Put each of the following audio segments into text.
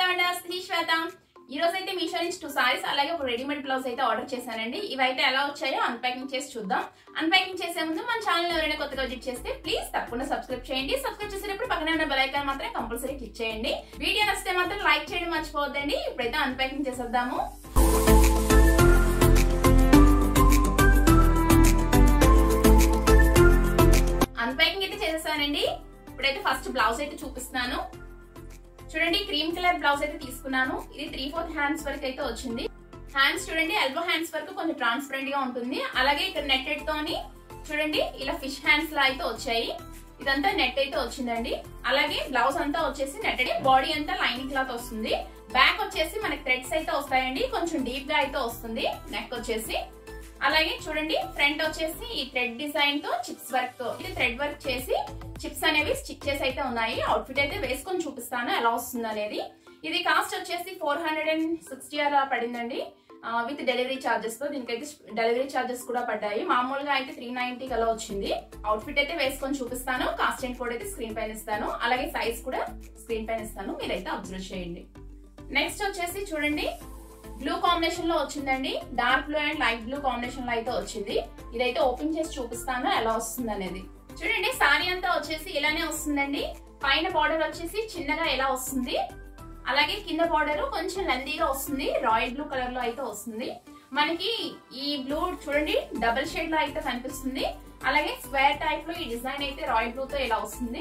అండి శ్వేత ఈ రోజు అయితే మీషో నుంచి టూ సారీస్ అలాగే ఒక రెడీమేడ్ బ్లౌజ్ అయితే ఆర్డర్ చేశానండి ఇవైతే ఎలా వచ్చాయో అన్పాకింగ్ చేసి చూద్దాం అన్పాకింగ్ చేసే ముందు మన ఛానల్ ఎవరైనా కొత్తగా విజిట్ చేస్తే ప్లీజ్ తప్పకుండా సబ్స్క్రైబ్ చేయండి సబ్స్క్రైబ్ చేసేటప్పుడు పక్కనే ఉన్న బెల్ ఐకాన్ మాత్రం కంపల్సరీ క్లిక్ చేయండి వీడియో నచ్చితే మాత్రం లైక్ చేయడం మర్చిపోవద్దండి ఇప్పుడైతే అన్పాకింగ్ చేసేద్దాము అన్పాకింగ్ అయితే చేసేసానండి ఇప్పుడైతే ఫస్ట్ బ్లౌజ్ అయితే చూపిస్తున్నాను చూడండి క్రీమ్ కలర్ బ్లౌజ్ అయితే తీసుకున్నాను ఇది త్రీ ఫోర్త్ హ్యాండ్స్ వరకు అయితే వచ్చింది హ్యాండ్స్ చూడండి ఎల్బో హ్యాండ్స్ వరకు కొంచెం ట్రాన్స్పరెంట్ గా ఉంటుంది అలాగే ఇక్కడ నెట్టెడ్ తోని చూడండి ఇలా ఫిష్ హ్యాండ్స్ లా అయితే వచ్చాయి ఇదంతా నెట్ అయితే వచ్చిందండి అలాగే బ్లౌజ్ అంతా వచ్చేసి నెట్టెడ్ బాడీ అంతా లైనింగ్ క్లాత్ వస్తుంది బ్యాక్ వచ్చేసి మనకి థ్రెడ్స్ అయితే వస్తాయండి కొంచెం డీప్ గా అయితే వస్తుంది నెక్ వచ్చేసి అలాగే చూడండి ఫ్రంట్ వచ్చేసి ఈ థ్రెడ్ డిజైన్ తో చిప్స్ వర్క్ తో ఇది థ్రెడ్ వర్క్ చేసి చిప్స్ అనేవి స్టిచ్చెస్ అయితే ఉన్నాయి అవుట్ఫిట్ అయితే వేసుకొని చూపిస్తాను ఎలా వస్తుంది అనేది ఇది కాస్ట్ వచ్చేసి ఫోర్ హండ్రెడ్ అండ్ సిక్స్టీ అలా పడిందండి విత్ డెలివరీ చార్జెస్ తో దీనికైతే డెలివరీ చార్జెస్ కూడా పడ్డాయి మామూలుగా అయితే త్రీ నైన్టీ అలా వచ్చింది అవుట్ఫిట్ అయితే వేసుకొని చూపిస్తాను కాస్ట్ అండ్ కోడ్ అయితే స్క్రీన్ పైన ఇస్తాను అలాగే సైజ్ కూడా స్క్రీన్ పైన ఇస్తాను మీరైతే అబ్జర్వ్ చేయండి నెక్స్ట్ వచ్చేసి చూడండి బ్లూ కాంబినేషన్ లో వచ్చిందండి dark blue and light blue combination లో అయితే వచ్చింది ఇదైతే ఓపెన్ చేసి చూపిస్తాను ఎలా వస్తుంది అనేది చూడండి సారీ అంతా వచ్చేసి ఇలానే వస్తుందండి పైన బార్డర్ వచ్చేసి చిన్నగా ఎలా వస్తుంది అలాగే కింద బార్డర్ కొంచెం లెందీగా వస్తుంది రాయల్ బ్లూ కలర్ లో అయితే వస్తుంది మనకి ఈ బ్లూ చూడండి డబుల్ షేడ్ లో అయితే కనిపిస్తుంది అలాగే స్క్వేర్ టైప్ లో ఈ డిజైన్ అయితే రాయల్ బ్లూ తో ఇలా వస్తుంది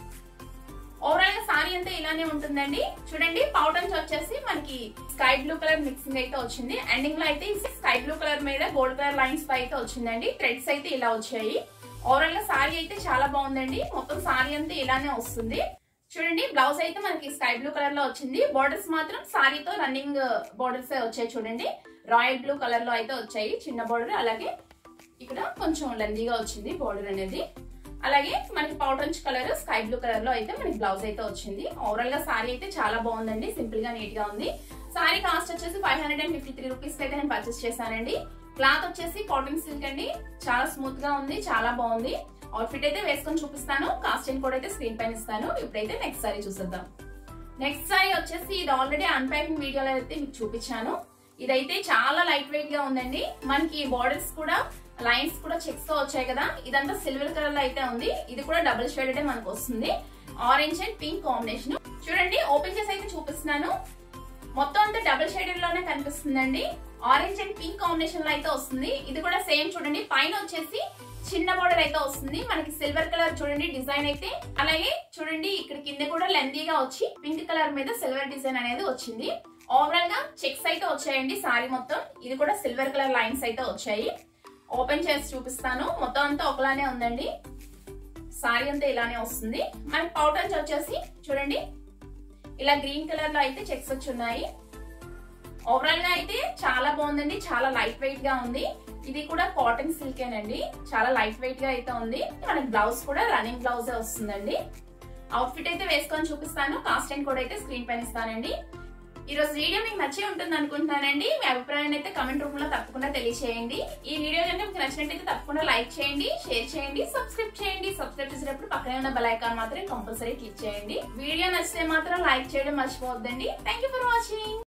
ఓవరాల్ గా సారీ అంతా ఇలానే ఉంటుందండి చూడండి పౌటన్స్ వచ్చేసి మనకి స్కై బ్లూ కలర్ మిక్సింగ్ అయితే వచ్చింది ఎండింగ్ లో అయితే స్కై బ్లూ కలర్ మీద గోల్డ్ కలర్ లైన్స్ తో అయితే వచ్చిందండి థ్రెడ్స్ అయితే ఇలా వచ్చాయి ఓవరాల్ గా సారీ అయితే చాలా బాగుందండి మొత్తం సారీ అంతా ఇలానే వస్తుంది చూడండి బ్లౌజ్ అయితే మనకి స్కై బ్లూ కలర్ లో వచ్చింది బోర్డర్స్ మాత్రం సారీతో రన్నింగ్ బోర్డర్స్ వచ్చాయి చూడండి రాయల్ బ్లూ కలర్ లో అయితే వచ్చాయి చిన్న బోర్డర్ అలాగే ఇక్కడ కొంచెం లెందీగా వచ్చింది బోర్డర్ అనేది అలాగే మనకి powder colour sky blue colour లో అయితే మనకి బ్లౌజ్ అయితే వచ్చింది ఓవరాల్ గా సారీ అయితే చాలా బాగుందండి సింపుల్ గా నీట్ గా ఉంది సారీ కాస్ట్ వచ్చేసి five hundred and fifty three rupees అయితే నేను పర్చేస్ చేశానండి క్లాత్ వచ్చేసి కాటన్ సిల్క్ అండి చాలా స్మూత్ గా ఉంది చాలా బాగుంది అవుట్ఫిట్ అయితే వేసుకొని చూపిస్తాను కాస్టింగ్ కూడా అయితే స్క్రీన్ పైన ఇస్తాను ఇప్పుడైతే నెక్స్ట్ సారీ చూసేద్దాం నెక్స్ట్ సారీ వచ్చేసి ఇది ఆల్రెడీ అన్పాకింగ్ వీడియోలో అయితే మీకు చూపించాను ఇదైతే చాలా లైట్ వెయిట్ గా ఉందండి మనకి బార్డర్స్ కూడా లైన్స్ కూడా చెక్స్ తో వచ్చాయి కదా ఇదంతా సిల్వర్ కలర్ లో అయితే ఉంది ఇది కూడా డబుల్ షేడెడ్ మనకు వస్తుంది ఆరెంజ్ అండ్ పింక్ కాంబినేషన్ చూడండి ఓపెన్ చేసి అయితే చూపిస్తున్నాను మొత్తం అంతా డబుల్ షేడెడ్ లోనే కనిపిస్తుందండి ఆరెంజ్ అండ్ పింక్ కాంబినేషన్ లో అయితే వస్తుంది ఇది కూడా సేమ్ చూడండి పైన వచ్చేసి చిన్న బోర్డర్ అయితే వస్తుంది మనకి సిల్వర్ కలర్ చూడండి డిజైన్ అయితే అలాగే చూడండి ఇక్కడ కింద కూడా లెందీగా వచ్చి పింక్ కలర్ మీద సిల్వర్ డిజైన్ అనేది వచ్చింది ఓవరాల్ గా చెక్స్ అయితే వచ్చాయండి సారీ మొత్తం ఇది కూడా సిల్వర్ కలర్ లైన్స్ అయితే వచ్చాయి ఓపెన్ చేసి చూపిస్తాను మొత్తం అంతా ఒకలానే ఉందండి సారీ అంతా ఇలానే వస్తుంది మనకి పౌటన్స్ వచ్చేసి చూడండి ఇలా గ్రీన్ కలర్ లో అయితే చెక్స్ వచ్చి ఉన్నాయి ఓవరాల్ గా అయితే చాలా బాగుందండి చాలా లైట్ వెయిట్ గా ఉంది ఇది కూడా కాటన్ సిల్కేనండి చాలా లైట్ వెయిట్ గా అయితే ఉంది మనకి బ్లౌజ్ కూడా రన్నింగ్ బ్లౌజ్ వస్తుందండి అవుట్ఫిట్ అయితే వేసుకొని చూపిస్తాను కాస్ట్ అండ్ కూడా అయితే స్క్రీన్ పైన ఇస్తానండి ఈ రోజు వీడియో మీకు నచ్చే ఉంటుంది అనుకుంటున్నానండి మీ అభిప్రాయాన్ని అయితే కమెంట్ రూపంలో తప్పకుండా తెలియచేయండి ఈ వీడియో కనుక మీకు నచ్చినట్టయితే తప్పకుండా లైక్ చేయండి షేర్ చేయండి సబ్స్క్రైబ్ చేయండి సబ్స్క్రైబ్ చేసేటప్పుడు పక్కనే ఉన్న బెల్ ఐకాన్ మాత్రం కంపల్సరీ క్లిక్ చేయండి వీడియో నచ్చితే మాత్రం లైక్ చేయడం మర్చిపోవద్దండి థ్యాంక్ ఫర్ వాచింగ్